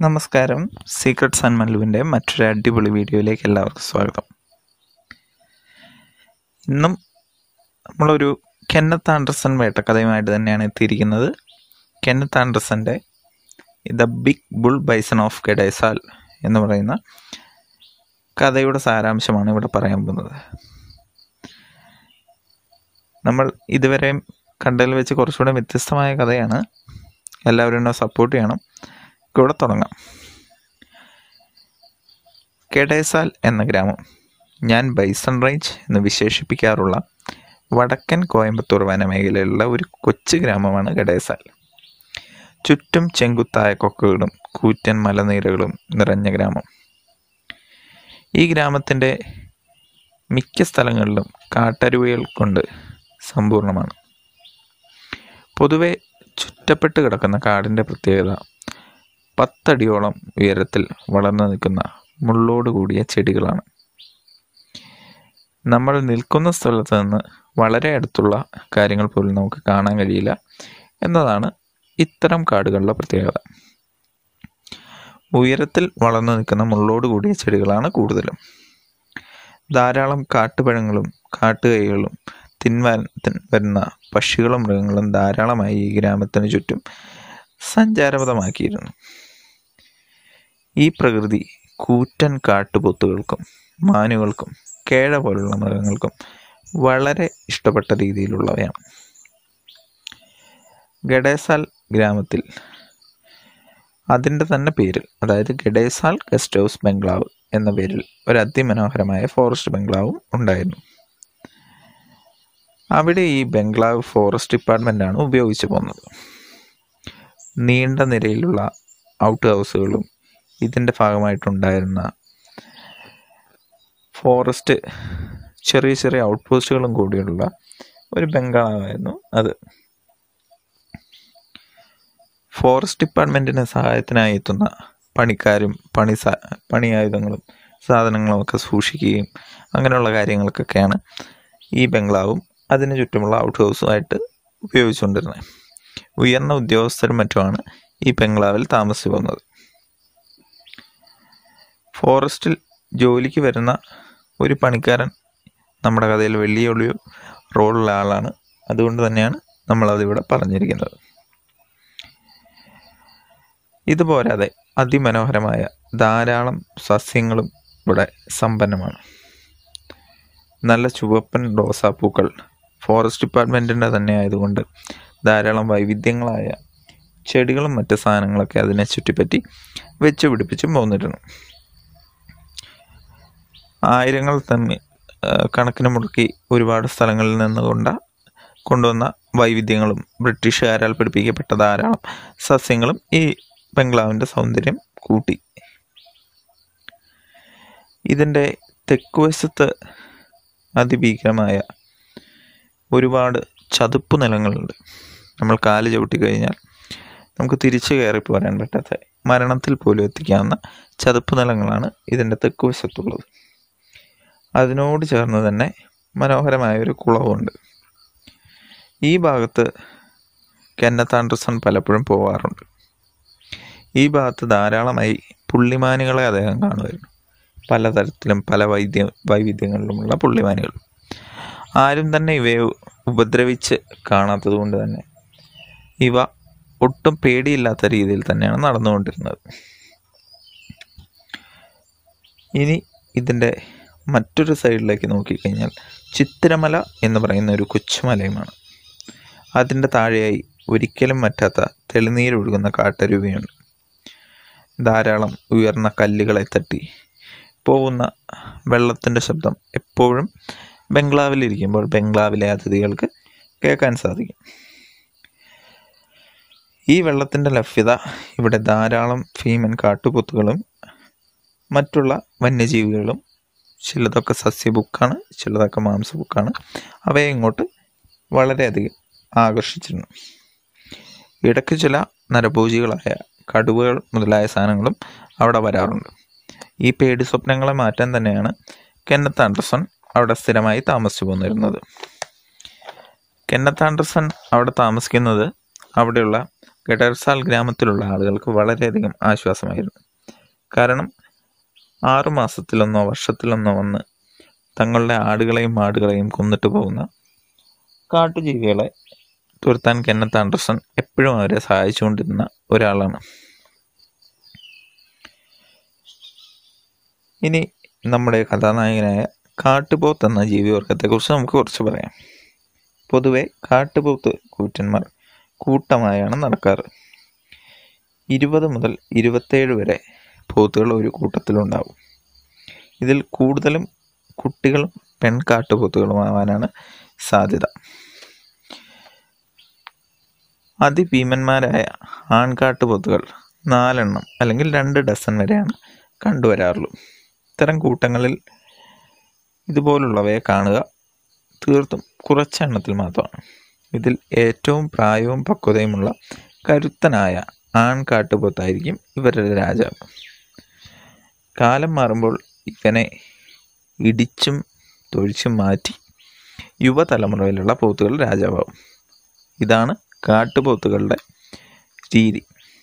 നമസ്കാരം secret sun മല്ലുവിൻ്റെ മറ്റൊരു അടിപൊളി വീഡിയോയിലേക്ക് എല്ലാവർക്കും സ്വാഗതം ഇന്നും നമ്മളൊരു കെന്നത്ത് ആൻഡർസൺ വേട്ടക്കഥയുമായിട്ട് തന്നെയാണ് എത്തിയിരിക്കുന്നത് കെന്നത്ത് ആൻഡർസൻ്റെ the big bull bison of കെഡൈസാൽ എന്ന് പറയുന്ന കഥയുടെ സാരാംശമാണ് ഇവിടെ പറയാൻ പോകുന്നത് നമ്മൾ ഇതുവരെ കണ്ടതിൽ വെച്ച് കുറച്ചുകൂടെ വ്യത്യസ്തമായ കഥയാണ് എല്ലാവരും എന്നെ സപ്പോർട്ട് ചെയ്യണം ഇവിടെ തുടങ്ങാം കെഡേസാൽ എന്ന ഗ്രാമം ഞാൻ ബൈസൺ റേഞ്ച് എന്ന് വിശേഷിപ്പിക്കാറുള്ള വടക്കൻ കോയമ്പത്തൂർ വനമേഖലയിലുള്ള ഒരു കൊച്ചു ഗ്രാമമാണ് കെഡേസാൽ ചുറ്റും ചെങ്കുത്തായ കൊക്കകളും കൂറ്റൻ മലനിരകളും നിറഞ്ഞ ഗ്രാമം ഈ ഗ്രാമത്തിൻ്റെ മിക്ക സ്ഥലങ്ങളിലും കാട്ടരുവികൾ കൊണ്ട് സമ്പൂർണ്ണമാണ് പൊതുവെ ചുറ്റപ്പെട്ട് കിടക്കുന്ന കാടിൻ്റെ പ്രത്യേകത പത്തടിയോളം ഉയരത്തിൽ വളർന്നു നിൽക്കുന്ന മുള്ളോട് കൂടിയ ചെടികളാണ് നമ്മൾ നിൽക്കുന്ന സ്ഥലത്ത് നിന്ന് വളരെ അടുത്തുള്ള കാര്യങ്ങൾ പോലും നമുക്ക് കാണാൻ കഴിയില്ല എന്നതാണ് ഇത്തരം കാടുകളുടെ പ്രത്യേകത ഉയരത്തിൽ വളർന്നു നിൽക്കുന്ന മുള്ളോട് കൂടിയ ചെടികളാണ് കൂടുതലും ധാരാളം കാട്ടുപഴങ്ങളും കാട്ടുകൈകളും തിന്മാൻ വരുന്ന പക്ഷികളും മൃഗങ്ങളും ധാരാളമായി ഈ ഗ്രാമത്തിന് ചുറ്റും സഞ്ചാരപഥമാക്കിയിരുന്നു ഈ പ്രകൃതി കൂറ്റൻ കാട്ടുപോത്തുകൾക്കും മാനുകൾക്കും കേഴ പോലുള്ള മൃഗങ്ങൾക്കും വളരെ ഇഷ്ടപ്പെട്ട രീതിയിലുള്ളവയാണ് ഗഡേസാൽ ഗ്രാമത്തിൽ അതിൻ്റെ തന്നെ പേരിൽ അതായത് ഗഡേസാൽ ഗസ്റ്റ് ഹൗസ് ബംഗ്ലാവ് എന്ന പേരിൽ ഒരു അതിമനോഹരമായ ഫോറസ്റ്റ് ബംഗ്ലാവും ഉണ്ടായിരുന്നു അവിടെ ഈ ബംഗ്ലാവ് ഫോറസ്റ്റ് ഡിപ്പാർട്ട്മെൻ്റാണ് ഉപയോഗിച്ചു പോകുന്നത് നീണ്ട നിരയിലുള്ള ഔട്ട് ഹൗസുകളും ഇതിൻ്റെ ഭാഗമായിട്ടുണ്ടായിരുന്ന ഫോറസ്റ്റ് ചെറിയ ചെറിയ ഔട്ട് പോസ്റ്റുകളും കൂടിയുള്ള ഒരു ബംഗ്ലാവായിരുന്നു അത് ഫോറസ്റ്റ് ഡിപ്പാർട്ട്മെൻറ്റിന് സഹായത്തിനായി എത്തുന്ന പണിക്കാരും പണി സാ പണിയായുധങ്ങളും സാധനങ്ങളും ഒക്കെ സൂക്ഷിക്കുകയും അങ്ങനെയുള്ള കാര്യങ്ങൾക്കൊക്കെയാണ് ഈ ബംഗ്ലാവും അതിന് ചുറ്റുമുള്ള ഔട്ട് ഹൗസുമായിട്ട് ഉപയോഗിച്ചുകൊണ്ടിരുന്നത് ഉയർന്ന ഉദ്യോഗസ്ഥരും മറ്റുമാണ് ഈ ബംഗ്ലാവിൽ താമസിച്ചു പോകുന്നത് ഫോറസ്റ്റിൽ ജോലിക്ക് വരുന്ന ഒരു പണിക്കാരൻ നമ്മുടെ കഥയിൽ വലിയൊരു റോളുള്ള ആളാണ് അതുകൊണ്ട് തന്നെയാണ് നമ്മളതിവിടെ പറഞ്ഞിരിക്കുന്നത് ഇതുപോരാതെ അതിമനോഹരമായ ധാരാളം സസ്യങ്ങളും ഇവിടെ സമ്പന്നമാണ് നല്ല ചുവപ്പൻ റോസാപ്പൂക്കൾ ഫോറസ്റ്റ് ഡിപ്പാർട്ട്മെൻറ്റിൻ്റെ തന്നെ ആയതുകൊണ്ട് ധാരാളം വൈവിധ്യങ്ങളായ ചെടികളും മറ്റ് സാധനങ്ങളൊക്കെ അതിനെ ചുറ്റിപ്പറ്റി വെച്ച് പിടിപ്പിച്ചും പോന്നിരുന്നു ആയിരങ്ങൾ തമ്മിൽ കണക്കിന് മുടക്കി ഒരുപാട് സ്ഥലങ്ങളിൽ നിന്ന് കൊണ്ട കൊണ്ടുവന്ന വൈവിധ്യങ്ങളും ബ്രിട്ടീഷുകാരാൽ പിടിപ്പിക്കപ്പെട്ട ധാരാളം സസ്യങ്ങളും ഈ ബംഗ്ലാവിൻ്റെ സൗന്ദര്യം കൂട്ടി ഇതിൻ്റെ തെക്കുവശത്ത് അതിഭീകരമായ ഒരുപാട് ചതുപ്പ് നിലങ്ങളുണ്ട് നമ്മൾ കാല് ചവിട്ടി കഴിഞ്ഞാൽ നമുക്ക് തിരിച്ചു കയറി പോരാൻ പറ്റാത്ത മരണത്തിൽ പോലും എത്തിക്കാവുന്ന ചതുപ്പ് നിലങ്ങളാണ് ഇതിൻ്റെ തെക്കുവശത്തുള്ളത് അതിനോട് ചേർന്ന് തന്നെ മനോഹരമായ ഒരു കുളവുണ്ട് ഈ ഭാഗത്ത് കെന്നത്ത് ആൻഡർസൺ പലപ്പോഴും പോവാറുണ്ട് ഈ ഭാഗത്ത് ധാരാളമായി പുള്ളിമാനുകളെ അദ്ദേഹം കാണുമായിരുന്നു പലതരത്തിലും പല വൈദ്യ വൈവിധ്യങ്ങളിലുമുള്ള പുള്ളിമാനുകൾ ആരും തന്നെ ഇവയെ ഉപദ്രവിച്ച് കാണാത്തത് കൊണ്ട് തന്നെ ഇവ ഒട്ടും പേടിയില്ലാത്ത രീതിയിൽ തന്നെയാണ് നടന്നുകൊണ്ടിരുന്നത് ഇനി ഇതിൻ്റെ മറ്റൊരു സൈഡിലേക്ക് നോക്കിക്കഴിഞ്ഞാൽ ചിത്തിരമല എന്ന് പറയുന്ന ഒരു കൊച്ചുമലയുമാണ് അതിൻ്റെ താഴെയായി ഒരിക്കലും പറ്റാത്ത തെളിനീരൊഴുകുന്ന കാട്ടരുവിയുണ്ട് ധാരാളം ഉയർന്ന കല്ലുകളെ തട്ടി പോകുന്ന വെള്ളത്തിൻ്റെ ശബ്ദം എപ്പോഴും ബംഗ്ലാവിലിരിക്കുമ്പോൾ ബംഗ്ലാവിലെ അതിഥികൾക്ക് കേൾക്കാൻ സാധിക്കും ഈ വെള്ളത്തിൻ്റെ ലഭ്യത ഇവിടെ ധാരാളം ഭീമൻ കാട്ടുപോത്തുകളും മറ്റുള്ള വന്യജീവികളും ചിലതൊക്കെ സസ്യബുക്കാണ് ചിലതൊക്കെ മാംസബുക്കാണ് അവയെ ഇങ്ങോട്ട് വളരെയധികം ആകർഷിച്ചിരുന്നു ഇടയ്ക്ക് ചില നരഭോജികളായ കടുവകൾ മുതലായ സാധനങ്ങളും അവിടെ വരാറുണ്ട് ഈ പേടി സ്വപ്നങ്ങളെ മാറ്റാൻ തന്നെയാണ് കെന്നത്ത് ആൻഡർസൺ അവിടെ സ്ഥിരമായി താമസിച്ചു പോന്നിരുന്നത് കെന്നത്ത് ആൻഡർസൺ അവിടെ താമസിക്കുന്നത് അവിടെയുള്ള ഗഡർസാൽ ഗ്രാമത്തിലുള്ള ആളുകൾക്ക് വളരെയധികം ആശ്വാസമായിരുന്നു കാരണം ആറു മാസത്തിലൊന്നോ വർഷത്തിലൊന്നോ വന്ന് തങ്ങളുടെ ആടുകളെയും മാടുകളെയും കൊന്നിട്ട് പോകുന്ന കാട്ടുജീവികളെ തുരത്താൻ കെന്നത്ത് ആൻഡർസൺ എപ്പോഴും അവരെ സഹായിച്ചുകൊണ്ടിരുന്ന ഒരാളാണ് ഇനി നമ്മുടെ കഥാനായകനായ കാട്ടുപോത്ത് എന്ന ജീവിവർഗത്തെക്കുറിച്ച് നമുക്ക് കുറച്ച് പറയാം പൊതുവെ കാട്ടുപോത്ത് കൂറ്റന്മാർ കൂട്ടമായാണ് നടക്കാറ് ഇരുപത് മുതൽ ഇരുപത്തേഴ് വരെ പോത്തുകൾ ഒരു കൂട്ടത്തിലുണ്ടാവും ഇതിൽ കൂടുതലും കുട്ടികളും പെൺകാട്ടുപോത്തുകളുമാവാനാണ് സാധ്യത അതിഭീമന്മാരായ ആൺകാട്ടുപോത്തുകൾ നാലെണ്ണം അല്ലെങ്കിൽ രണ്ട് ഡസൻ വരെയാണ് കണ്ടുവരാറുള്ളൂ ഇത്തരം കൂട്ടങ്ങളിൽ ഇതുപോലുള്ളവയെ കാണുക തീർത്തും കുറച്ചെണ്ണത്തിൽ മാത്രമാണ് ഇതിൽ ഏറ്റവും പ്രായവും പക്വതയുമുള്ള കരുത്തനായ ആൺകാട്ടുപോത്തായിരിക്കും ഇവരുടെ രാജാവ് കാലം മാറുമ്പോൾ ഇവനെ ഇടിച്ചും തൊഴിച്ചും മാറ്റി യുവതലമുറയിലുള്ള പോത്തുകൾ രാജാവാകും ഇതാണ് കാട്ടുപോത്തുകളുടെ രീതി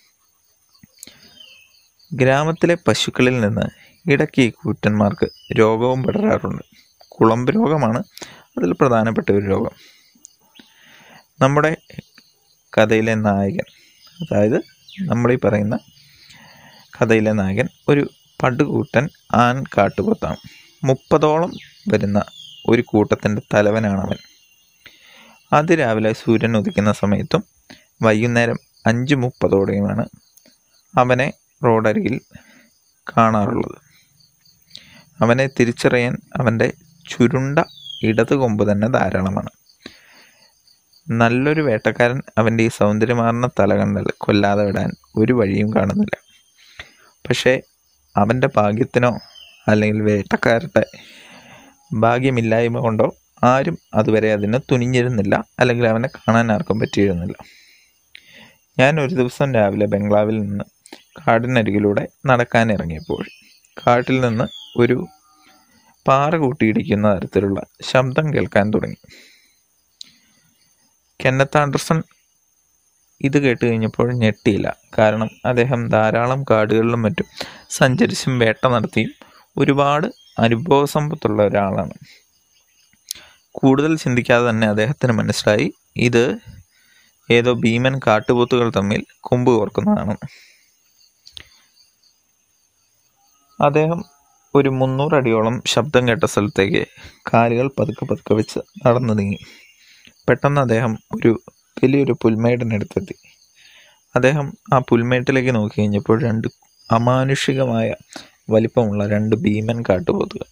ഗ്രാമത്തിലെ പശുക്കളിൽ നിന്ന് ഇടയ്ക്ക് ഈ കൂറ്റന്മാർക്ക് രോഗവും പടരാറുണ്ട് കുളമ്പ് രോഗമാണ് അതിൽ പ്രധാനപ്പെട്ട ഒരു രോഗം നമ്മുടെ കഥയിലെ നായകൻ അതായത് നമ്മളീ പറയുന്ന കഥയിലെ നായകൻ ഒരു പടുകൂട്ടൻ ആൺ കാട്ടുപോത്താണ് മുപ്പതോളം വരുന്ന ഒരു കൂട്ടത്തിൻ്റെ തലവനാണ് അവൻ അതിരാവിലെ സൂര്യൻ ഉദിക്കുന്ന സമയത്തും വൈകുന്നേരം അഞ്ച് മുപ്പതോടെയുമാണ് അവനെ റോഡരികിൽ കാണാറുള്ളത് അവനെ തിരിച്ചറിയാൻ അവൻ്റെ ചുരുണ്ട ഇടത് കൊമ്പ് തന്നെ ധാരാളമാണ് നല്ലൊരു വേട്ടക്കാരൻ അവൻ്റെ ഈ സൗന്ദര്യമാർന്ന തല കണ്ടാൽ കൊല്ലാതെ വിടാൻ ഒരു വഴിയും കാണുന്നില്ല പക്ഷേ അവൻ്റെ ഭാഗ്യത്തിനോ അല്ലെങ്കിൽ വേട്ടക്കാരുടെ ഭാഗ്യമില്ലായ്മ കൊണ്ടോ ആരും അതുവരെ അതിന് തുനിഞ്ഞിരുന്നില്ല അല്ലെങ്കിൽ അവനെ കാണാൻ ആർക്കും പറ്റിയിരുന്നില്ല ഞാൻ ഒരു ദിവസം രാവിലെ ബംഗ്ലാവിൽ നിന്ന് കാടിനരികിലൂടെ നടക്കാൻ ഇറങ്ങിയപ്പോൾ കാട്ടിൽ നിന്ന് ഒരു പാറ കൂട്ടിയിടിക്കുന്ന തരത്തിലുള്ള ശബ്ദം കേൾക്കാൻ തുടങ്ങി കെന്നത്ത് ആൻഡർസൺ ഇത് കേട്ട് കഴിഞ്ഞപ്പോൾ ഞെട്ടിയില്ല കാരണം അദ്ദേഹം ധാരാളം കാടുകളിലും മറ്റും സഞ്ചരിച്ചും വേട്ട നടത്തിയും ഒരുപാട് അനുഭവ സമ്പത്തുള്ള ഒരാളാണ് കൂടുതൽ ചിന്തിക്കാതെ തന്നെ അദ്ദേഹത്തിന് മനസ്സിലായി ഇത് ഏതോ ഭീമൻ കാട്ടുപോത്തുകൾ തമ്മിൽ കൊമ്പ് കോർക്കുന്നതാണ് അദ്ദേഹം ഒരു മുന്നൂറ് അടിയോളം ശബ്ദം കേട്ട സ്ഥലത്തേക്ക് കാലുകൾ പതുക്കെ പതുക്കെ വെച്ച് നടന്നു നീങ്ങി പെട്ടെന്ന് അദ്ദേഹം ഒരു വലിയൊരു പുൽമേടിനടുത്തെത്തി അദ്ദേഹം ആ പുൽമേട്ടിലേക്ക് നോക്കി കഴിഞ്ഞപ്പോൾ രണ്ട് അമാനുഷികമായ വലിപ്പമുള്ള രണ്ട് ഭീമൻ കാട്ടുപോത്തുകൾ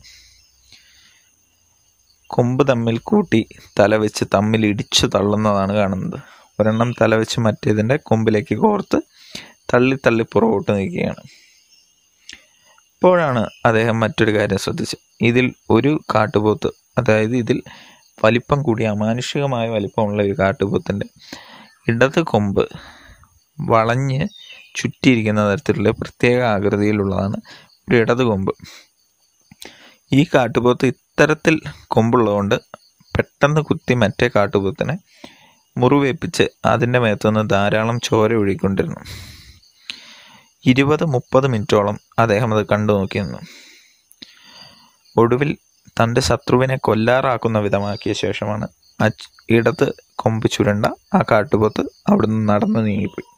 കൊമ്പ് തമ്മിൽ കൂട്ടി തല വെച്ച് തമ്മിൽ ഇടിച്ചു തള്ളുന്നതാണ് കാണുന്നത് ഒരെണ്ണം തല വെച്ച് മറ്റേതിൻ്റെ കൊമ്പിലേക്ക് കോർത്ത് തള്ളി തള്ളി പുറകോട്ട് നിൽക്കുകയാണ് അപ്പോഴാണ് അദ്ദേഹം മറ്റൊരു കാര്യം ശ്രദ്ധിച്ചത് ഇതിൽ ഒരു കാട്ടുപോത്ത് അതായത് ഇതിൽ വലിപ്പം കൂടി അമാനുഷികമായ വലിപ്പമുള്ള ഒരു കാട്ടുപോത്തിൻ്റെ ഇടത് കൊമ്പ് വളഞ്ഞ് ചുറ്റിയിരിക്കുന്ന തരത്തിലുള്ള പ്രത്യേക ആകൃതിയിലുള്ളതാണ് ഒരു ഇടത് കൊമ്പ് ഈ കാട്ടുപോത്ത് ഇത്തരത്തിൽ കൊമ്പുള്ളതുകൊണ്ട് പെട്ടെന്ന് കുത്തി മറ്റേ കാട്ടുപോത്തിനെ മുറിവേപ്പിച്ച് അതിൻ്റെ മേത്തുനിന്ന് ധാരാളം ചോര ഒഴുകിക്കൊണ്ടിരുന്നു ഇരുപത് മുപ്പത് മിനിറ്റോളം അദ്ദേഹം അത് കണ്ടു നോക്കി നിന്നു ഒടുവിൽ തൻ്റെ ശത്രുവിനെ കൊല്ലാറാക്കുന്ന വിധമാക്കിയ ശേഷമാണ് ആ ച്- ഇടത് കൊമ്പ് ചുരണ്ട ആ കാട്ടുപോത്ത് അവിടുന്ന് നടന്നു നീങ്ങിപ്പോയി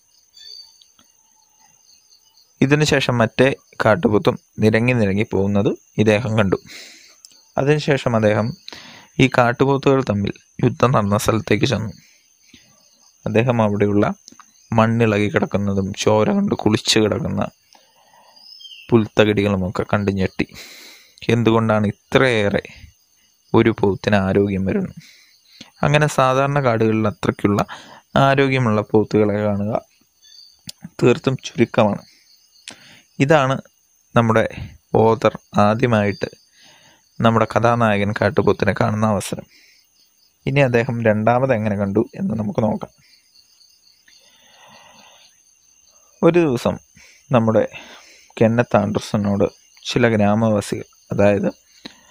ഇതിനുശേഷം മറ്റേ കാട്ടുപോത്തും നിരങ്ങി നിരങ്ങി പോകുന്നത് ഇദ്ദേഹം കണ്ടു അതിനുശേഷം അദ്ദേഹം ഈ കാട്ടുപോത്തുകൾ തമ്മിൽ യുദ്ധം നടന്ന സ്ഥലത്തേക്ക് ചെന്നു അദ്ദേഹം അവിടെയുള്ള മണ്ണിളകി കിടക്കുന്നതും ചോര കൊണ്ട് കുളിച്ചു കിടക്കുന്ന പുൽത്തകിടികളുമൊക്കെ കണ്ടു ഞെട്ടി എന്തുകൊണ്ടാണ് ഇത്രയേറെ ഒരു പോത്തിന് ആരോഗ്യം വരുന്നത് അങ്ങനെ സാധാരണ കാടുകളിൽ അത്രയ്ക്കുള്ള ആരോഗ്യമുള്ള പോത്തുകളെ കാണുക തീർത്തും ചുരുക്കമാണ് ഇതാണ് നമ്മുടെ ഓതർ ആദ്യമായിട്ട് നമ്മുടെ കഥാനായകൻ കാട്ടുപോത്തിനെ കാണുന്ന അവസരം ഇനി അദ്ദേഹം രണ്ടാമത് എങ്ങനെ കണ്ടു എന്ന് നമുക്ക് നോക്കാം ഒരു ദിവസം നമ്മുടെ കെന്നത്ത് ആൻഡർസനോട് ചില ഗ്രാമവാസികൾ അതായത്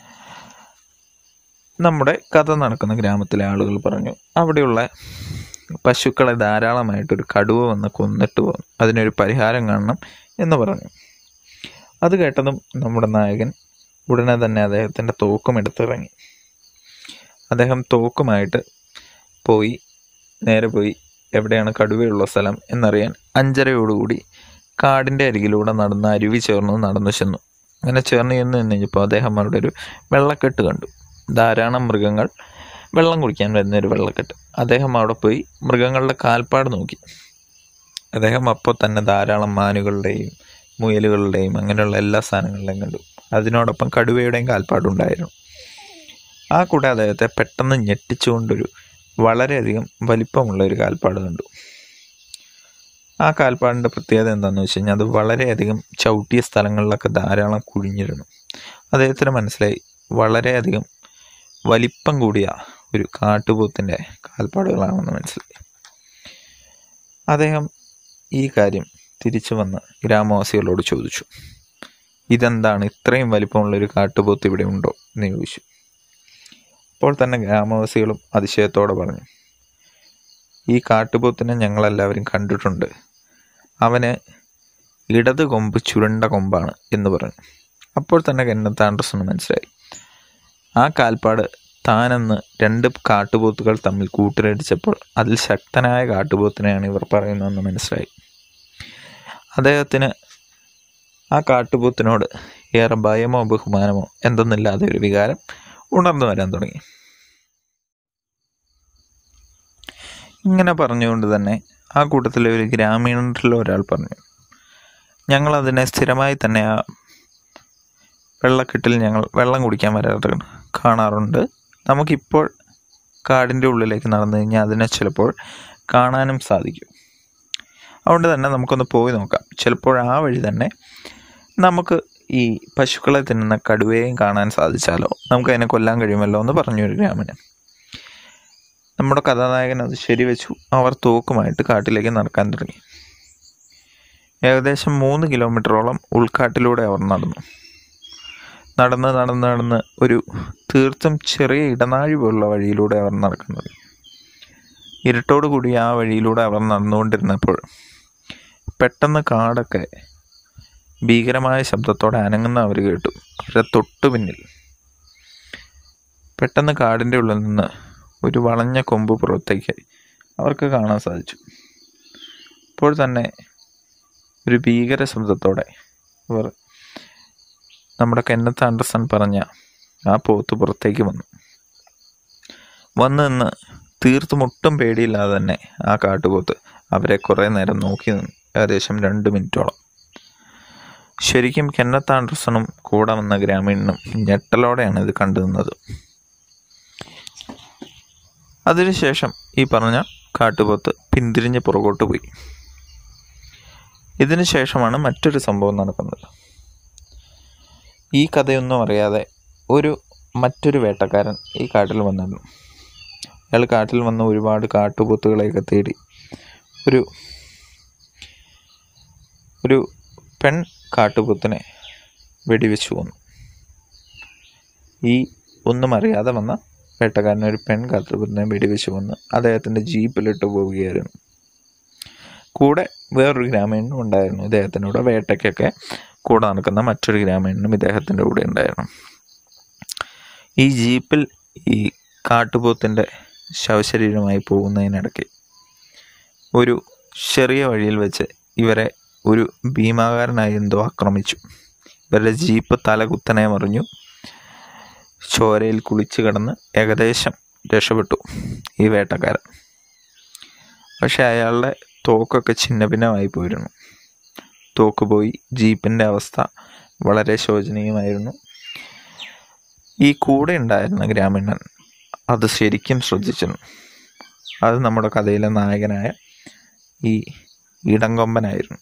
നമ്മുടെ കഥ നടക്കുന്ന ഗ്രാമത്തിലെ ആളുകൾ പറഞ്ഞു അവിടെയുള്ള പശുക്കളെ ധാരാളമായിട്ടൊരു കടുവ വന്ന് കൊന്നിട്ട് പോകും അതിനൊരു പരിഹാരം കാണണം എന്ന് പറഞ്ഞു അത് കേട്ടതും നമ്മുടെ നായകൻ ഉടനെ തന്നെ അദ്ദേഹത്തിൻ്റെ തോക്കും എടുത്തിറങ്ങി അദ്ദേഹം തോക്കുമായിട്ട് പോയി നേരെ പോയി എവിടെയാണ് കടുവയുള്ള സ്ഥലം എന്നറിയാൻ അഞ്ചരയോടുകൂടി കാടിൻ്റെ അരികിലൂടെ നടന്ന് അരുവി ചേർന്ന് നടന്നു ചെന്നു അങ്ങനെ ചേർന്ന് ചെന്ന് കഴിഞ്ഞപ്പോൾ അദ്ദേഹം അവിടെ ഒരു വെള്ളക്കെട്ട് കണ്ടു ധാരാളം മൃഗങ്ങൾ വെള്ളം കുടിക്കാൻ വരുന്ന ഒരു വെള്ളക്കെട്ട് അദ്ദേഹം അവിടെ പോയി മൃഗങ്ങളുടെ കാൽപ്പാട് നോക്കി അദ്ദേഹം അപ്പോൾ തന്നെ ധാരാളം മാനുകളുടെയും മുയലുകളുടെയും അങ്ങനെയുള്ള എല്ലാ സാധനങ്ങളുടെയും കണ്ടു അതിനോടൊപ്പം കടുവയുടെയും കാൽപ്പാടുണ്ടായിരുന്നു ആ കൂടെ അദ്ദേഹത്തെ പെട്ടെന്ന് ഞെട്ടിച്ചുകൊണ്ടൊരു വളരെയധികം വലിപ്പമുള്ള ഒരു കാൽപ്പാട് കണ്ടു ആ കാൽപ്പാടിൻ്റെ പ്രത്യേകത എന്താണെന്ന് വെച്ച് കഴിഞ്ഞാൽ അത് വളരെയധികം ചവിട്ടിയ സ്ഥലങ്ങളിലൊക്കെ ധാരാളം കുഴിഞ്ഞിരുന്നു അദ്ദേഹത്തിന് മനസ്സിലായി വളരെയധികം വലിപ്പം കൂടിയ ഒരു കാട്ടുപോത്തിൻ്റെ കാൽപ്പാടുകളാണെന്ന് മനസ്സിലായി അദ്ദേഹം ഈ കാര്യം തിരിച്ചു വന്ന് ഗ്രാമവാസികളോട് ചോദിച്ചു ഇതെന്താണ് ഇത്രയും വലിപ്പമുള്ള ഒരു കാട്ടുപോത്ത് ഇവിടെ ഉണ്ടോ എന്ന് ചോദിച്ചു അപ്പോൾ തന്നെ ഗ്രാമവാസികളും അതിശയത്തോടെ പറഞ്ഞു ഈ കാട്ടുപോത്തിനെ ഞങ്ങളെല്ലാവരും കണ്ടിട്ടുണ്ട് അവന് ഇടത് കൊമ്പ് ചുരുണ്ട കൊമ്പാണ് എന്ന് പറഞ്ഞു അപ്പോൾ തന്നെ കെന്നത്ത് ആൻഡർസണ് മനസ്സിലായി ആ കാൽപ്പാട് താനെന്ന് രണ്ട് കാട്ടുപോത്തുകൾ തമ്മിൽ കൂട്ടിലടിച്ചപ്പോൾ അതിൽ ശക്തനായ കാട്ടുപോത്തിനെയാണ് ഇവർ പറയുന്നതെന്ന് മനസ്സിലായി അദ്ദേഹത്തിന് ആ കാട്ടുപോത്തിനോട് ഏറെ ഭയമോ ബഹുമാനമോ എന്തെന്നില്ലാതെ ഒരു വികാരം ഉണർന്നു വരാൻ തുടങ്ങി ഇങ്ങനെ പറഞ്ഞുകൊണ്ട് തന്നെ ആ കൂട്ടത്തിലെ ഒരു ഗ്രാമീണരിൽ ഒരാൾ പറഞ്ഞു ഞങ്ങൾ അതിനെ സ്ഥിരമായി തന്നെ ആ വെള്ളക്കെട്ടിൽ ഞങ്ങൾ വെള്ളം കുടിക്കാൻ വരാറുണ്ട് കാണാറുണ്ട് നമുക്കിപ്പോൾ കാടിൻ്റെ ഉള്ളിലേക്ക് നടന്നു കഴിഞ്ഞാൽ അതിനെ ചിലപ്പോൾ കാണാനും സാധിക്കും അതുകൊണ്ട് തന്നെ നമുക്കൊന്ന് പോയി നോക്കാം ചിലപ്പോൾ ആ വഴി തന്നെ നമുക്ക് ഈ പശുക്കളെ തിന്നുന്ന കടുവയെയും കാണാൻ സാധിച്ചാലോ നമുക്ക് അതിനെ കൊല്ലാൻ കഴിയുമല്ലോ എന്ന് പറഞ്ഞു ഒരു ഗ്രാമീണൻ നമ്മുടെ കഥാനായകൻ അത് ശരിവെച്ചു അവർ തോക്കുമായിട്ട് കാട്ടിലേക്ക് നടക്കാൻ തുടങ്ങി ഏകദേശം മൂന്ന് കിലോമീറ്ററോളം ഉൾക്കാട്ടിലൂടെ അവർ നടന്നു നടന്ന് നടന്ന് നടന്ന് ഒരു തീർത്തും ചെറിയ ഇടനാഴി പോലുള്ള വഴിയിലൂടെ അവർ നടക്കുന്നത് ഇരുട്ടോടു കൂടി ആ വഴിയിലൂടെ അവർ നടന്നുകൊണ്ടിരുന്നപ്പോൾ പെട്ടെന്ന് കാടൊക്കെ ഭീകരമായ ശബ്ദത്തോടെ അനങ്ങുന്ന അവർ കേട്ടു അവരുടെ തൊട്ടു പിന്നിൽ പെട്ടെന്ന് കാടിൻ്റെ ഉള്ളിൽ നിന്ന് ഒരു വളഞ്ഞ കൊമ്പ് പുറത്തേക്ക് അവർക്ക് കാണാൻ സാധിച്ചു അപ്പോൾ തന്നെ ഒരു ഭീകര ശബ്ദത്തോടെ അവർ നമ്മുടെ കെന്നത്ത് ആൻഡർസൺ പറഞ്ഞ ആ പോത്ത് പുറത്തേക്ക് വന്നു വന്ന് നിന്ന് തീർത്തും ഒട്ടും പേടിയില്ലാതെ തന്നെ ആ കാട്ടുപോത്ത് അവരെ കുറേ നേരം നോക്കി നിന്നു ഏകദേശം രണ്ട് മിനിറ്റോളം ശരിക്കും കെന്നത്ത് ആൻഡർസണും കൂടെ വന്ന ഗ്രാമീണനും ഞെട്ടലോടെയാണ് ഇത് കണ്ടു നിന്നത് അതിനുശേഷം ഈ പറഞ്ഞ കാട്ടുപോത്ത് പിന്തിരിഞ്ഞ് പുറകോട്ട് പോയി ഇതിനു ശേഷമാണ് മറ്റൊരു സംഭവം നടക്കുന്നത് ഈ കഥയൊന്നും അറിയാതെ ഒരു മറ്റൊരു വേട്ടക്കാരൻ ഈ കാട്ടിൽ വന്നിരുന്നു അയാൾ കാട്ടിൽ വന്ന് ഒരുപാട് കാട്ടുപോത്തുകളെയൊക്കെ തേടി ഒരു ഒരു പെൺ കാട്ടുപോത്തിനെ വെടിവെച്ചു കൊന്നു ഈ ഒന്നും അറിയാതെ വന്ന വേട്ടക്കാരൻ ഒരു പെൺ കാട്ടുപോത്തിനെ വെടിവെച്ച് കൊന്ന് അദ്ദേഹത്തിൻ്റെ ജീപ്പിലിട്ട് പോവുകയായിരുന്നു കൂടെ വേറൊരു ഗ്രാമീണനും ഉണ്ടായിരുന്നു ഇദ്ദേഹത്തിനോട് വേട്ടയ്ക്കൊക്കെ കൂടെ നടക്കുന്ന മറ്റൊരു ഗ്രാമീണനും ഇദ്ദേഹത്തിൻ്റെ കൂടെ ഉണ്ടായിരുന്നു ഈ ജീപ്പിൽ ഈ കാട്ടുപോത്തിൻ്റെ ശവശരീരമായി പോകുന്നതിനിടയ്ക്ക് ഒരു ചെറിയ വഴിയിൽ വെച്ച് ഇവരെ ഒരു ഭീമാകാരനായി എന്തോ ആക്രമിച്ചു ഇവരുടെ ജീപ്പ് തലകുത്തനെ മറിഞ്ഞു ചോരയിൽ കുളിച്ച് കിടന്ന് ഏകദേശം രക്ഷപ്പെട്ടു ഈ വേട്ടക്കാരൻ പക്ഷെ അയാളുടെ തോക്കൊക്കെ ഛിന്ന ഭിന്നമായി പോയിരുന്നു തോക്ക് പോയി ജീപ്പിൻ്റെ അവസ്ഥ വളരെ ശോചനീയമായിരുന്നു ഈ കൂടെ ഉണ്ടായിരുന്ന ഗ്രാമീണൻ അത് ശരിക്കും ശ്രദ്ധിച്ചിരുന്നു അത് നമ്മുടെ കഥയിലെ നായകനായ ഈ ഇടങ്കൊമ്പനായിരുന്നു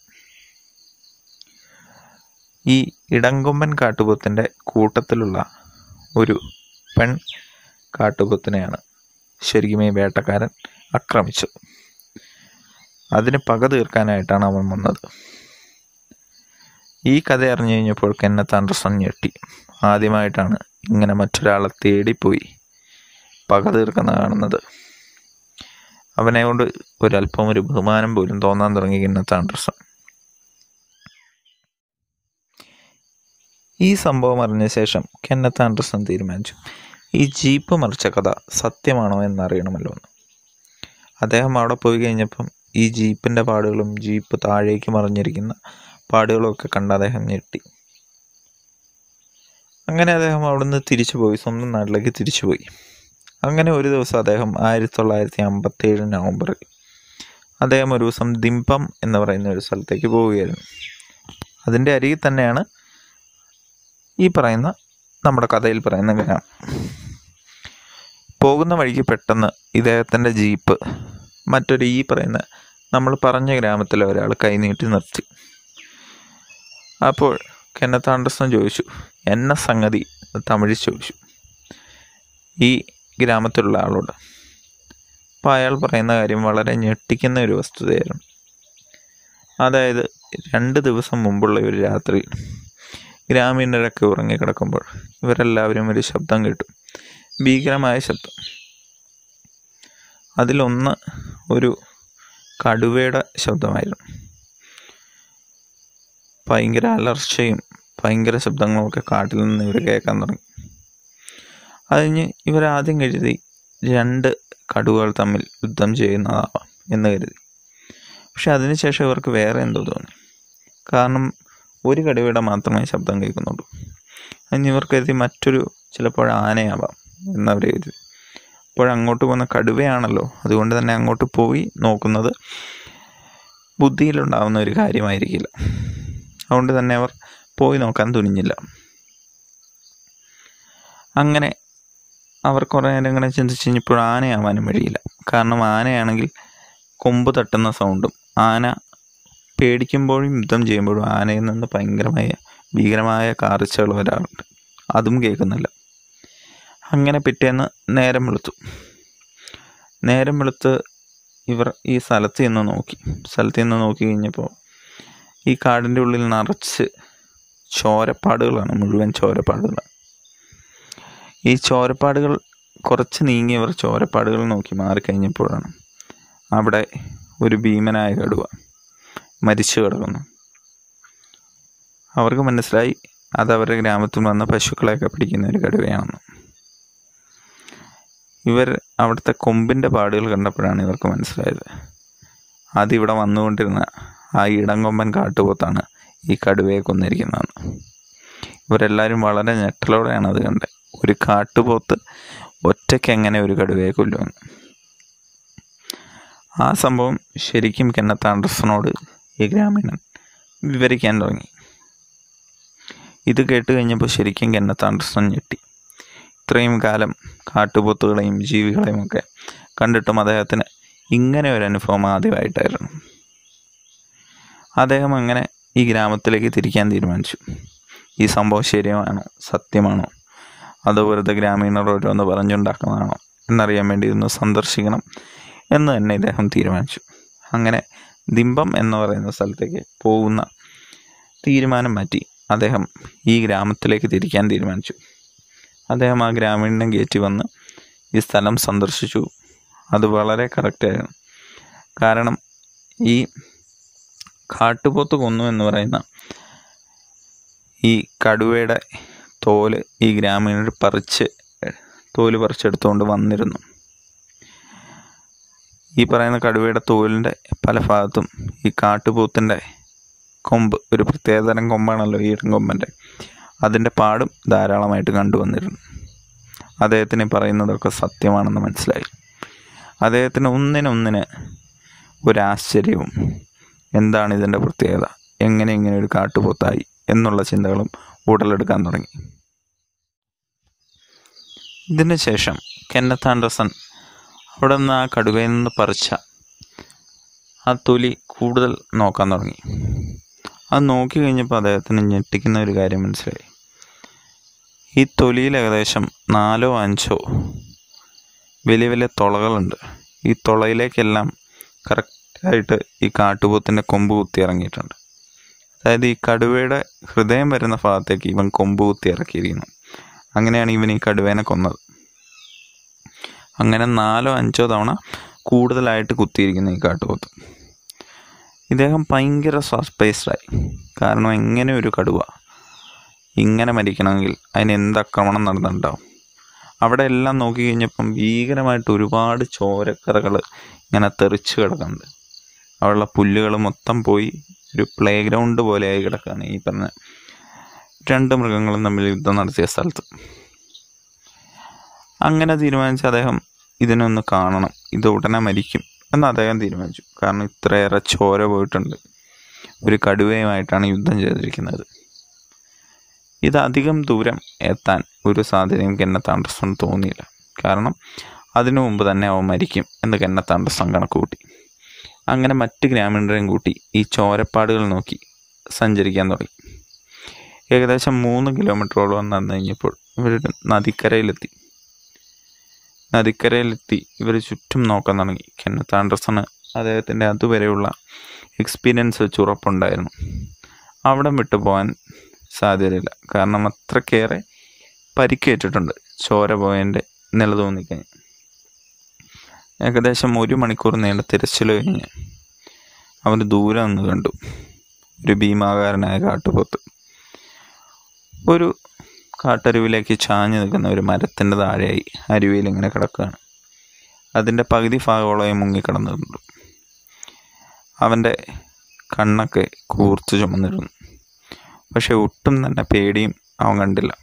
ഈ ഇടങ്കൊമ്പൻ കാട്ടുപോത്തിൻ്റെ കൂട്ടത്തിലുള്ള ഒരു പെൺ കാട്ടുപോത്തിനെയാണ് ശരിക്കും ഈ വേട്ടക്കാരൻ ആക്രമിച്ചത് അതിന് പക തീർക്കാനായിട്ടാണ് അവൻ വന്നത് ഈ കഥ അറിഞ്ഞു കഴിഞ്ഞപ്പോൾ കെന്നത്ത് ആൻഡർസൺ ഞെട്ടി ആദ്യമായിട്ടാണ് ഇങ്ങനെ മറ്റൊരാളെ തേടിപ്പോയി പക തീർക്കുന്ന കാണുന്നത് അവനെ കൊണ്ട് ഒരല്പം ഒരു ബഹുമാനം പോലും തോന്നാൻ തുടങ്ങി ഇന്നത്തെ ആൻഡർസൺ ഈ സംഭവം അറിഞ്ഞ ശേഷം കെന്നത്ത് ആൻഡർസൺ തീരുമാനിച്ചു ഈ ജീപ്പ് മറിച്ച കഥ സത്യമാണോ എന്നറിയണമല്ലോ എന്ന് അദ്ദേഹം അവിടെ പോയി കഴിഞ്ഞപ്പം ഈ ജീപ്പിൻ്റെ പാടുകളും ജീപ്പ് താഴേക്ക് മറിഞ്ഞിരിക്കുന്ന പാടുകളും ഒക്കെ കണ്ട് അദ്ദേഹം ഞെട്ടി അങ്ങനെ അദ്ദേഹം അവിടുന്ന് തിരിച്ചു പോയി സ്വന്തം നാട്ടിലേക്ക് തിരിച്ചു പോയി അങ്ങനെ ഒരു ദിവസം അദ്ദേഹം ആയിരത്തി തൊള്ളായിരത്തി അമ്പത്തി ഏഴ് നവംബറിൽ അദ്ദേഹം ഒരു ദിവസം ദിമ്പം എന്ന് പറയുന്ന ഒരു സ്ഥലത്തേക്ക് പോവുകയായിരുന്നു അതിൻ്റെ അരികിൽ തന്നെയാണ് ഈ പറയുന്ന നമ്മുടെ കഥയിൽ പറയുന്ന ഗ്രാമം പോകുന്ന വഴിക്ക് പെട്ടെന്ന് ഇദ്ദേഹത്തിൻ്റെ ജീപ്പ് മറ്റൊരു ഈ പറയുന്ന നമ്മൾ പറഞ്ഞ ഗ്രാമത്തിലെ ഒരാൾ കൈനീട്ടി നിർത്തി അപ്പോൾ കെന്നത്ത് ആൻഡർസൺ ചോദിച്ചു എന്ന സംഗതി തമിഴിൽ ചോദിച്ചു ഈ ഗ്രാമത്തിലുള്ള ആളോട് അപ്പോൾ അയാൾ പറയുന്ന കാര്യം വളരെ ഞെട്ടിക്കുന്ന ഒരു വസ്തുതയായിരുന്നു അതായത് രണ്ട് ദിവസം മുമ്പുള്ള ഒരു രാത്രി ഗ്രാമീണരൊക്കെ ഉറങ്ങിക്കിടക്കുമ്പോൾ ഇവരെല്ലാവരും ഒരു ശബ്ദം കേട്ടു ഭീകരമായ ശബ്ദം അതിലൊന്ന് ഒരു കടുവയുടെ ശബ്ദമായിരുന്നു ഭയങ്കര അലർച്ചയും ഭയങ്കര ശബ്ദങ്ങളും ഒക്കെ കാട്ടിൽ നിന്ന് ഇവർ കേൾക്കാൻ തുടങ്ങി അതിന് ഇവർ ആദ്യം കരുതി രണ്ട് കടുവകൾ തമ്മിൽ യുദ്ധം ചെയ്യുന്നതാവാം എന്ന് കരുതി പക്ഷെ അതിനുശേഷം ഇവർക്ക് വേറെ എന്തോ തോന്നി കാരണം ഒരു കടുവയുടെ മാത്രമേ ശബ്ദം കേൾക്കുന്നുള്ളൂ അതിന് ഇവർ കരുതി മറ്റൊരു ചിലപ്പോൾ ആനയാവാം എന്നവർ കരുതി അപ്പോൾ അങ്ങോട്ട് പോകുന്ന കടുവയാണല്ലോ അതുകൊണ്ട് തന്നെ അങ്ങോട്ട് പോയി നോക്കുന്നത് ബുദ്ധിയിലുണ്ടാവുന്ന ഒരു കാര്യമായിരിക്കില്ല അതുകൊണ്ട് തന്നെ അവർ പോയി നോക്കാൻ തുനിഞ്ഞില്ല അങ്ങനെ അവർ കുറേ നേരം ഇങ്ങനെ ചിന്തിച്ച് കഴിഞ്ഞപ്പോൾ ആനയാവാനും വഴിയില്ല കാരണം ആനയാണെങ്കിൽ കൊമ്പ് തട്ടുന്ന സൗണ്ടും ആന പേടിക്കുമ്പോഴും യുദ്ധം ചെയ്യുമ്പോഴും ആനയിൽ നിന്ന് ഭയങ്കരമായ ഭീകരമായ കാറിച്ചകൾ വരാറുണ്ട് അതും കേൾക്കുന്നില്ല അങ്ങനെ പിറ്റേന്ന് നേരം വെളുത്തു നേരം വെളുത്ത് ഇവർ ഈ സ്ഥലത്ത് നിന്ന് നോക്കി സ്ഥലത്ത് നിന്ന് നോക്കി കഴിഞ്ഞപ്പോൾ ഈ കാടിൻ്റെ ഉള്ളിൽ നിറച്ച് ചോരപ്പാടുകളാണ് മുഴുവൻ ചോരപ്പാടുകൾ ഈ ചോരപ്പാടുകൾ കുറച്ച് നീങ്ങിയവർ ചോരപ്പാടുകൾ നോക്കി മാറിക്കഴിഞ്ഞപ്പോഴാണ് അവിടെ ഒരു ഭീമനായ കടുവ മരിച്ചു കിടക്കുന്നു അവർക്ക് മനസ്സിലായി അത് അവരുടെ ഗ്രാമത്തിൽ വന്ന പശുക്കളെയൊക്കെ പിടിക്കുന്ന ഒരു കടുവയാണെന്ന് ഇവർ അവിടുത്തെ കൊമ്പിൻ്റെ പാടുകൾ കണ്ടപ്പോഴാണ് ഇവർക്ക് മനസ്സിലായത് അതിവിടെ വന്നുകൊണ്ടിരുന്ന ആ ഇടംകൊമ്പൻ കാട്ടുപോത്താണ് ഈ കടുവയെ കൊന്നിരിക്കുന്നതെന്ന് ഇവരെല്ലാവരും വളരെ ഞെട്ടലോടെയാണ് അത് കണ്ടത് ഒരു കാട്ടുപോത്ത് ഒറ്റയ്ക്ക് എങ്ങനെ ഒരു കടുവയെ കൊല്ലുമെന്ന് ആ സംഭവം ശരിക്കും കെന്നത്ത് ആൻഡർസണോട് ഈ ഗ്രാമീണൻ വിവരിക്കാൻ തുടങ്ങി ഇത് കേട്ട് കഴിഞ്ഞപ്പോൾ ശരിക്കും കെന്നത്ത് ആൻഡർസൺ ഞെട്ടി ഇത്രയും കാലം കാട്ടുപോത്തുകളെയും ജീവികളെയും ഒക്കെ കണ്ടിട്ടും അദ്ദേഹത്തിന് ഇങ്ങനെ ഒരു അനുഭവം ആദ്യമായിട്ടായിരുന്നു അദ്ദേഹം അങ്ങനെ ഈ ഗ്രാമത്തിലേക്ക് തിരിക്കാൻ തീരുമാനിച്ചു ഈ സംഭവം ശരിയാണോ സത്യമാണോ അതോ വെറുതെ ഗ്രാമീണർ ഓരോന്ന് പറഞ്ഞുണ്ടാക്കുന്നതാണോ എന്നറിയാൻ വേണ്ടി ഒന്ന് സന്ദർശിക്കണം എന്ന് തന്നെ ഇദ്ദേഹം തീരുമാനിച്ചു അങ്ങനെ ദിമ്പം എന്ന് പറയുന്ന സ്ഥലത്തേക്ക് പോകുന്ന തീരുമാനം മാറ്റി അദ്ദേഹം ഈ ഗ്രാമത്തിലേക്ക് തിരിക്കാൻ തീരുമാനിച്ചു അദ്ദേഹം ആ ഗ്രാമീണനെ കയറ്റി വന്ന് ഈ സ്ഥലം സന്ദർശിച്ചു അത് വളരെ കറക്റ്റായിരുന്നു കാരണം ഈ കാട്ടുപോത്ത് കൊന്നു എന്ന് പറയുന്ന ഈ കടുവയുടെ തോല് ഈ ഗ്രാമീണർ പറിച്ച് തോല് പറിച്ചെടുത്തുകൊണ്ട് വന്നിരുന്നു ഈ പറയുന്ന കടുവയുടെ തോലിൻ്റെ പല ഭാഗത്തും ഈ കാട്ടുപോത്തിൻ്റെ കൊമ്പ് ഒരു പ്രത്യേകതരം കൊമ്പാണല്ലോ ഈ ഇടംകൊമ്പൻ്റെ അതിൻ്റെ പാടും ധാരാളമായിട്ട് കണ്ടുവന്നിരുന്നു അദ്ദേഹത്തിന് പറയുന്നതൊക്കെ സത്യമാണെന്ന് മനസ്സിലായി അദ്ദേഹത്തിന് ഒന്നിനൊന്നിന് ഒരാശ്ചര്യവും എന്താണ് ഇതിൻ്റെ പ്രത്യേകത എങ്ങനെ ഇങ്ങനെ ഒരു കാട്ടുപോത്തായി എന്നുള്ള ചിന്തകളും ഉടലെടുക്കാൻ തുടങ്ങി ഇതിന് ശേഷം കെന്നത്ത് ആൻഡർസൺ അവിടെ നിന്ന് ആ കടുവയിൽ നിന്ന് പറിച്ച ആ തൊലി കൂടുതൽ നോക്കാൻ തുടങ്ങി അത് നോക്കി കഴിഞ്ഞപ്പോൾ അദ്ദേഹത്തിന് ഞെട്ടിക്കുന്ന ഒരു കാര്യം മനസ്സിലായി ഈ തൊലിയിൽ ഏകദേശം നാലോ അഞ്ചോ വലിയ വലിയ തുളകളുണ്ട് ഈ തുളയിലേക്കെല്ലാം കറക്റ്റായിട്ട് ഈ കാട്ടുപോത്തിൻ്റെ കൊമ്പ് കുത്തി ഇറങ്ങിയിട്ടുണ്ട് അതായത് ഈ കടുവയുടെ ഹൃദയം വരുന്ന ഭാഗത്തേക്ക് ഇവൻ കൊമ്പ് കുത്തി ഇറക്കിയിരിക്കുന്നു അങ്ങനെയാണ് ഇവൻ ഈ കടുവേനെ കൊന്നത് അങ്ങനെ നാലോ അഞ്ചോ തവണ കൂടുതലായിട്ട് കുത്തിയിരിക്കുന്ന ഈ കാട്ടുപോത്ത് ഇദ്ദേഹം ഭയങ്കര സർപ്രൈസ്ഡായി കാരണം എങ്ങനെ ഒരു കടുവ ഇങ്ങനെ മരിക്കണമെങ്കിൽ അതിന് എന്ത് ആക്രമണം നടന്നിട്ടുണ്ടാവും അവിടെ എല്ലാം നോക്കി കഴിഞ്ഞപ്പം ഭീകരമായിട്ട് ഒരുപാട് ചോരക്കറകൾ ഇങ്ങനെ തെറിച്ച് കിടക്കുന്നുണ്ട് അവിടെയുള്ള പുല്ലുകൾ മൊത്തം പോയി ഒരു പ്ലേ ഗ്രൗണ്ട് പോലെയായി കിടക്കുകയാണ് ഈ പറഞ്ഞ രണ്ട് മൃഗങ്ങളും തമ്മിൽ യുദ്ധം നടത്തിയ സ്ഥലത്ത് അങ്ങനെ തീരുമാനിച്ച അദ്ദേഹം ഇതിനൊന്ന് കാണണം ഇത് ഉടനെ മരിക്കും എന്ന് അദ്ദേഹം തീരുമാനിച്ചു കാരണം ഇത്രയേറെ ചോര പോയിട്ടുണ്ട് ഒരു കടുവയുമായിട്ടാണ് യുദ്ധം ചെയ്തിരിക്കുന്നത് ഇത് അധികം ദൂരം എത്താൻ ഒരു സാധ്യതയും കെന്നത്ത് ആൻഡർസൺ തോന്നിയില്ല കാരണം അതിനു മുമ്പ് തന്നെ അവൻ മരിക്കും എന്ന് കെന്നത്ത് ആൻഡർസൺ കണക്ക് കൂട്ടി അങ്ങനെ മറ്റ് ഗ്രാമീണരെയും കൂട്ടി ഈ ചോരപ്പാടുകൾ നോക്കി സഞ്ചരിക്കാൻ തുടങ്ങി ഏകദേശം മൂന്ന് കിലോമീറ്ററോളം നടന്നു കഴിഞ്ഞപ്പോൾ ഇവർ നദിക്കരയിലെത്തി നദിക്കരയിലെത്തി ഇവർ ചുറ്റും നോക്കാൻ തുടങ്ങി കെന്നത്ത് ആൻഡർസണ് അദ്ദേഹത്തിൻ്റെ അതുവരെയുള്ള എക്സ്പീരിയൻസ് വെച്ച് ഉറപ്പുണ്ടായിരുന്നു അവിടെ വിട്ടു പോകാൻ സാധ്യതയില്ല കാരണം അത്രക്കേറെ പരിക്കേറ്റിട്ടുണ്ട് ചോര പോയതിൻ്റെ നിലതോന്നിക്കഴിഞ്ഞ് ഏകദേശം ഒരു മണിക്കൂർ നീണ്ട തിരച്ചിൽ കഴിഞ്ഞ് അവർ ദൂരെ നിന്ന് കണ്ടു ഒരു ഭീമാകാരനായ കാട്ടുപോത്ത് ഒരു കാട്ടരുവിലേക്ക് ചാഞ്ഞു നിൽക്കുന്ന ഒരു മരത്തിൻ്റെ താഴെയായി അരുവിയിൽ ഇങ്ങനെ കിടക്കുകയാണ് അതിൻ്റെ പകുതി ഭാഗോളമായി മുങ്ങിക്കിടന്നിട്ടുണ്ട് അവൻ്റെ കണ്ണൊക്കെ കൂർത്ത് ചുമന്നിരുന്നു പക്ഷെ ഒട്ടും തന്നെ പേടിയും അവൻ കണ്ടില്ല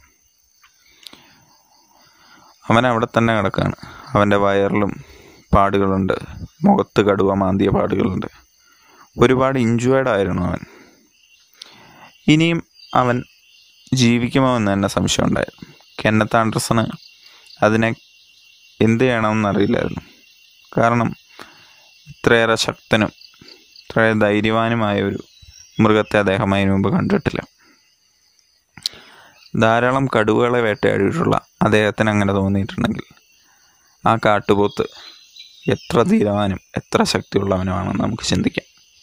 അവൻ അവിടെ തന്നെ കിടക്കുകയാണ് അവൻ്റെ വയറിലും പാടുകളുണ്ട് മുഖത്ത് കടുവ മാന്തിയ പാടുകളുണ്ട് ഒരുപാട് ഇഞ്ചുവേർഡ് ആയിരുന്നു അവൻ ഇനിയും അവൻ ജീവിക്കുമോ എന്ന് തന്നെ സംശയം ഉണ്ടായിരുന്നു കെന്നത്ത് ആൻഡർസണ് അതിനെ എന്ത് ചെയ്യണമെന്ന് അറിയില്ലായിരുന്നു കാരണം ഇത്രയേറെ ശക്തനും ഇത്രയേറെ ധൈര്യവാനുമായ ഒരു മൃഗത്തെ അദ്ദേഹം അതിനു മുമ്പ് കണ്ടിട്ടില്ല ധാരാളം കടുവകളെ വേട്ടയാടിയിട്ടുള്ള അദ്ദേഹത്തിന് അങ്ങനെ തോന്നിയിട്ടുണ്ടെങ്കിൽ ആ കാട്ടുപോത്ത് എത്ര ധീരവാനും എത്ര ശക്തിയുള്ളവനുമാണെന്ന് നമുക്ക് ചിന്തിക്കാം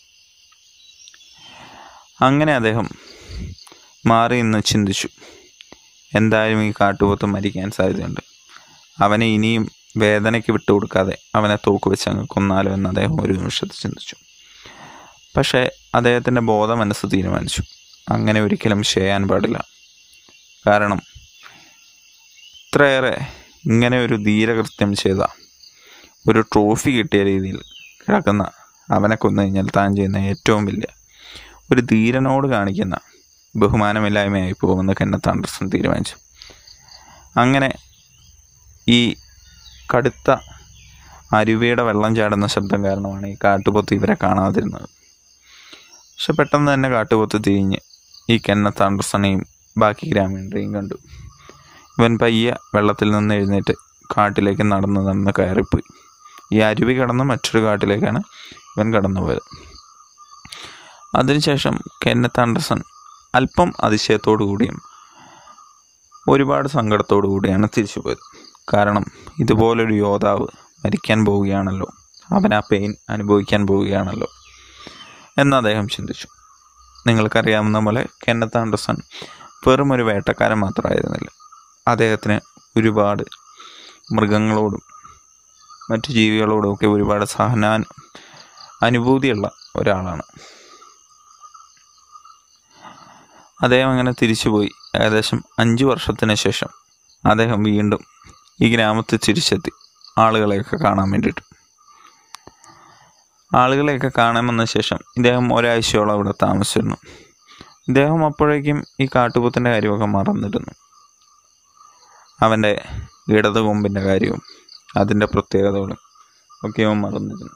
അങ്ങനെ അദ്ദേഹം മാറി നിന്ന് ചിന്തിച്ചു എന്തായാലും ഈ കാട്ടുപോത്ത് മരിക്കാൻ സാധ്യതയുണ്ട് അവനെ ഇനിയും വേദനയ്ക്ക് വിട്ടുകൊടുക്കാതെ അവനെ തോക്ക് വെച്ച് അങ്ങ് കൊന്നാലോ എന്ന് അദ്ദേഹം ഒരു നിമിഷത്തിൽ ചിന്തിച്ചു പക്ഷേ അദ്ദേഹത്തിൻ്റെ ബോധ മനസ്സ് തീരുമാനിച്ചു അങ്ങനെ ഒരിക്കലും ചെയ്യാൻ പാടില്ല കാരണം ഇത്രയേറെ ഇങ്ങനെ ഒരു ധീരകൃത്യം ചെയ്ത ഒരു ട്രോഫി കിട്ടിയ രീതിയിൽ കിടക്കുന്ന അവനെ കൊന്നു കഴിഞ്ഞാൽ താൻ ചെയ്യുന്ന ഏറ്റവും വലിയ ഒരു ധീരനോട് കാണിക്കുന്ന ബഹുമാനമില്ലായ്മയായി പോകുമെന്ന് കെന്നത്ത് ആൻഡർസൺ തീരുമാനിച്ചു അങ്ങനെ ഈ കടുത്ത അരുവിയുടെ വെള്ളം ചാടുന്ന ശബ്ദം കാരണമാണ് ഈ കാട്ടുപോത്ത് ഇവരെ കാണാതിരുന്നത് പക്ഷെ പെട്ടെന്ന് തന്നെ കാട്ടുപോത്ത് തിരിഞ്ഞ് ഈ കെന്നത്ത് ആൻഡർസണെയും ബാക്കി ഗ്രാമീണരെയും കണ്ടു ഇവൻ പയ്യെ വെള്ളത്തിൽ നിന്ന് എഴുന്നേറ്റ് കാട്ടിലേക്ക് നടന്ന് നടന്ന് കയറിപ്പോയി ഈ അരുവി കടന്ന് മറ്റൊരു കാട്ടിലേക്കാണ് ഇവൻ കടന്നുപോയത് അതിനുശേഷം കെന്നത്ത് ആൻഡർസൺ അല്പം അതിശയത്തോടു കൂടിയും ഒരുപാട് സങ്കടത്തോടു കൂടിയാണ് തിരിച്ചു പോയത് കാരണം ഇതുപോലൊരു യോദ്ധാവ് മരിക്കാൻ പോവുകയാണല്ലോ അവൻ ആ പെയിൻ അനുഭവിക്കാൻ പോവുകയാണല്ലോ എന്ന് അദ്ദേഹം ചിന്തിച്ചു നിങ്ങൾക്കറിയാവുന്ന പോലെ കെന്നത്ത് ആൻഡർസൺ വെറും ഒരു വേട്ടക്കാരൻ മാത്രമായിരുന്നില്ല അദ്ദേഹത്തിന് ഒരുപാട് മൃഗങ്ങളോടും മറ്റു ജീവികളോടും ഒക്കെ ഒരുപാട് സഹനാൻ അനുഭൂതിയുള്ള ഒരാളാണ് അദ്ദേഹം അങ്ങനെ തിരിച്ചുപോയി ഏകദേശം അഞ്ച് വർഷത്തിന് ശേഷം അദ്ദേഹം വീണ്ടും ഈ ഗ്രാമത്തിൽ തിരിച്ചെത്തി ആളുകളെയൊക്കെ കാണാൻ വേണ്ടിയിട്ട് ആളുകളെയൊക്കെ കാണാൻ വന്ന ശേഷം ഇദ്ദേഹം ഒരാഴ്ചയോളം അവിടെ താമസിച്ചിരുന്നു ഇദ്ദേഹം അപ്പോഴേക്കും ഈ കാട്ടുപോത്തിൻ്റെ കാര്യമൊക്കെ മറന്നിരുന്നു അവൻ്റെ ഇടത് കൊമ്പിൻ്റെ കാര്യവും അതിൻ്റെ പ്രത്യേകതകളും ഒക്കെ അവൻ മറന്നിരുന്നു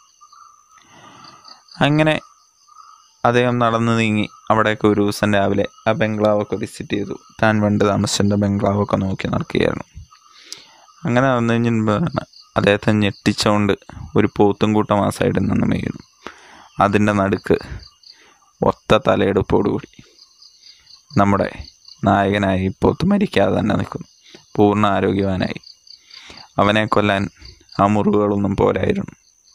അങ്ങനെ അദ്ദേഹം നടന്നു നീങ്ങി അവിടെയൊക്കെ ഒരു ദിവസം രാവിലെ ആ ബംഗ്ലാവൊക്കെ വിസിറ്റ് ചെയ്തു താൻ പണ്ട് താമസിച്ചിൻ്റെ ബംഗ്ലാവൊക്കെ നോക്കി നടക്കുകയായിരുന്നു അങ്ങനെ നടന്നു കഴിഞ്ഞാണ് അദ്ദേഹത്തെ ഞെട്ടിച്ചുകൊണ്ട് ഒരു പോത്തും കൂട്ടം ആ സൈഡിൽ നിന്ന് മേയുന്നു അതിൻ്റെ നടുക്ക് ഒത്ത തലയെടുപ്പോടുകൂടി നമ്മുടെ നായകനായി പോത്ത് മരിക്കാതെ തന്നെ നിൽക്കുന്നു പൂർണ്ണ ആരോഗ്യവാനായി അവനെ കൊല്ലാൻ ആ മുറിവുകളൊന്നും പോരായിരുന്നു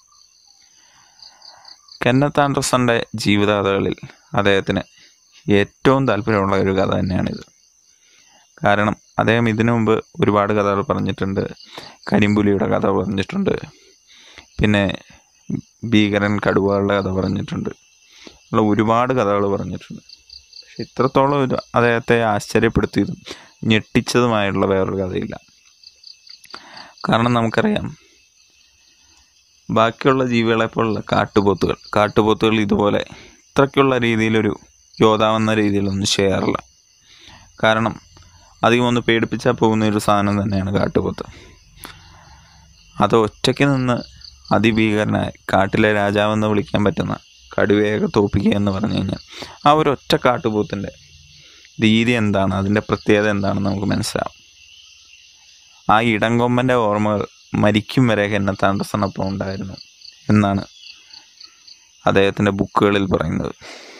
കെന്നത്ത് ആൻഡർസന്റെ ജീവിതകഥകളിൽ അദ്ദേഹത്തിന് ഏറ്റവും താല്പര്യമുള്ള ഒരു കഥ തന്നെയാണിത് കാരണം അദ്ദേഹം ഇതിനു മുമ്പ് ഒരുപാട് കഥകൾ പറഞ്ഞിട്ടുണ്ട് കരിമ്പുലിയുടെ കഥ പറഞ്ഞിട്ടുണ്ട് പിന്നെ ഭീകരൻ കടുവകളുടെ കഥ പറഞ്ഞിട്ടുണ്ട് ഉള്ള ഒരുപാട് കഥകൾ പറഞ്ഞിട്ടുണ്ട് പക്ഷെ ഇത്രത്തോളം ഒരു അദ്ദേഹത്തെ ആശ്ചര്യപ്പെടുത്തിയതും ഞെട്ടിച്ചതുമായിട്ടുള്ള വേറൊരു കഥയില്ല കാരണം നമുക്കറിയാം ബാക്കിയുള്ള ജീവികളെ പോലുള്ള കാട്ടുപോത്തുകൾ കാട്ടുപോത്തുകൾ ഇതുപോലെ ഇത്രയ്ക്കുള്ള രീതിയിലൊരു യോദ്ധാവെന്ന രീതിയിലൊന്നും ചെയ്യാറില്ല കാരണം അധികം ഒന്ന് പേടിപ്പിച്ചാൽ പോകുന്ന ഒരു സാധനം തന്നെയാണ് കാട്ടുപോത്ത് അത് ഒറ്റയ്ക്ക് നിന്ന് അതിഭീകരനായി കാട്ടിലെ രാജാവെന്ന് വിളിക്കാൻ പറ്റുന്ന കടുവയൊക്കെ തോപ്പിക്കുക എന്ന് പറഞ്ഞു കഴിഞ്ഞാൽ ആ ഒരു ഒറ്റ കാട്ടുപോത്തിൻ്റെ രീതി എന്താണ് അതിൻ്റെ പ്രത്യേകത എന്താണെന്ന് നമുക്ക് മനസ്സിലാവും ആ ഇടംകൊമ്പൻ്റെ ഓർമ്മകൾ മരിക്കും വരെ കെന്നത്ത് ആൻഡർസണൊപ്പം ഉണ്ടായിരുന്നു എന്നാണ് അദ്ദേഹത്തിൻ്റെ ബുക്കുകളിൽ പറയുന്നത്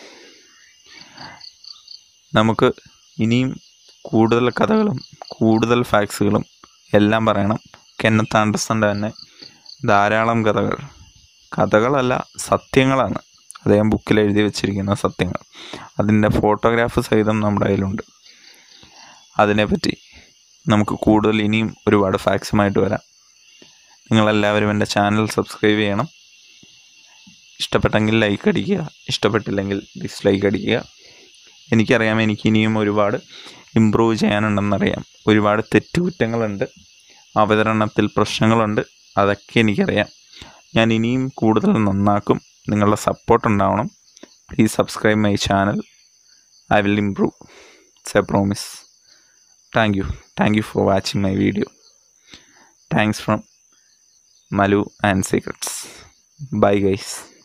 നമുക്ക് ഇനിയും കൂടുതൽ കഥകളും കൂടുതൽ ഫാക്ട്സുകളും എല്ലാം പറയണം കെന്നത്ത് ആൻഡർസൻ്റെ തന്നെ ധാരാളം കഥകൾ കഥകളല്ല സത്യങ്ങളാണ് അദ്ദേഹം ബുക്കിൽ എഴുതി വെച്ചിരിക്കുന്ന സത്യങ്ങൾ അതിൻ്റെ ഫോട്ടോഗ്രാഫ് സഹിതം നമ്മുടെ കയ്യിലുണ്ട് അതിനെപ്പറ്റി നമുക്ക് കൂടുതൽ ഇനിയും ഒരുപാട് ഫാക്ട്സുമായിട്ട് വരാം നിങ്ങളെല്ലാവരും എൻ്റെ ചാനൽ സബ്സ്ക്രൈബ് ചെയ്യണം ഇഷ്ടപ്പെട്ടെങ്കിൽ ലൈക്ക് അടിക്കുക ഇഷ്ടപ്പെട്ടില്ലെങ്കിൽ ഡിസ്ലൈക്ക് അടിക്കുക എനിക്കറിയാം എനിക്ക് ഇനിയും ഒരുപാട് ഇമ്പ്രൂവ് ചെയ്യാനുണ്ടെന്നറിയാം ഒരുപാട് തെറ്റുകുറ്റങ്ങളുണ്ട് അവതരണത്തിൽ പ്രശ്നങ്ങളുണ്ട് അതൊക്കെ എനിക്കറിയാം ഞാൻ ഇനിയും കൂടുതൽ നന്നാക്കും നിങ്ങളുടെ സപ്പോർട്ട് ഉണ്ടാവണം please subscribe my channel I will improve it's a promise thank you thank you for watching my video thanks from Malu and secrets bye guys